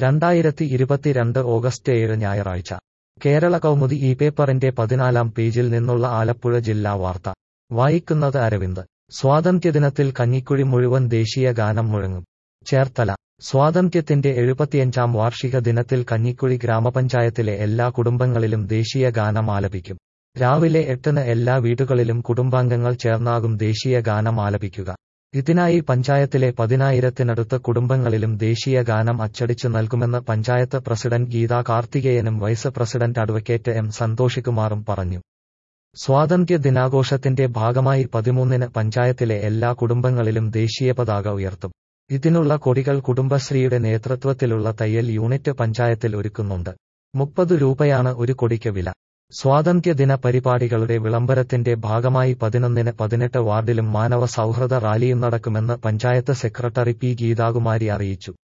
രണ്ടായിരത്തി ഇരുപത്തിരണ്ട് ഓഗസ്റ്റ് ഏഴ് ഞായറാഴ്ച കേരള കൗമുദി ഈ പേപ്പറിന്റെ പതിനാലാം പേജിൽ നിന്നുള്ള ആലപ്പുഴ ജില്ലാ വാർത്ത വായിക്കുന്നത് അരവിന്ദ് സ്വാതന്ത്ര്യദിനത്തിൽ കഞ്ഞിക്കുഴി മുഴുവൻ ദേശീയ ഗാനം മുഴങ്ങും ചേർത്തല സ്വാതന്ത്ര്യത്തിന്റെ എഴുപത്തിയഞ്ചാം വാർഷിക ദിനത്തിൽ കഞ്ഞിക്കുഴി ഗ്രാമപഞ്ചായത്തിലെ എല്ലാ കുടുംബങ്ങളിലും ദേശീയ ഗാനം ആലപിക്കും രാവിലെ എട്ടിന് എല്ലാ വീടുകളിലും കുടുംബാംഗങ്ങൾ ചേർന്നാകും ദേശീയ ഗാനം ആലപിക്കുക ഇതിനായി പഞ്ചായത്തിലെ പതിനായിരത്തിനടുത്ത് കുടുംബങ്ങളിലും ദേശീയ ഗാനം അച്ചടിച്ചു നൽകുമെന്ന് പഞ്ചായത്ത് പ്രസിഡന്റ് ഗീതാ കാർത്തികേയനും വൈസ് പ്രസിഡന്റ് അഡ്വക്കേറ്റ് എം സന്തോഷികുമാറും പറഞ്ഞു സ്വാതന്ത്ര്യ ദിനാഘോഷത്തിന്റെ ഭാഗമായി പതിമൂന്നിന് പഞ്ചായത്തിലെ എല്ലാ കുടുംബങ്ങളിലും ദേശീയ പതാക ഉയർത്തും ഇതിനുള്ള കൊടികൾ കുടുംബശ്രീയുടെ നേതൃത്വത്തിലുള്ള തയ്യൽ യൂണിറ്റ് പഞ്ചായത്തിൽ ഒരുക്കുന്നുണ്ട് മുപ്പത് രൂപയാണ് ഒരു കൊടിക്ക് വില സ്വാതന്ത്ര്യദിന പരിപാടികളുടെ വിളംബരത്തിന്റെ ഭാഗമായി പതിനൊന്നിന് പതിനെട്ട് വാർഡിലും മാനവ സൗഹൃദ റാലിയും നടക്കുമെന്ന് പഞ്ചായത്ത് സെക്രട്ടറി പി ഗീതാകുമാരി അറിയിച്ചു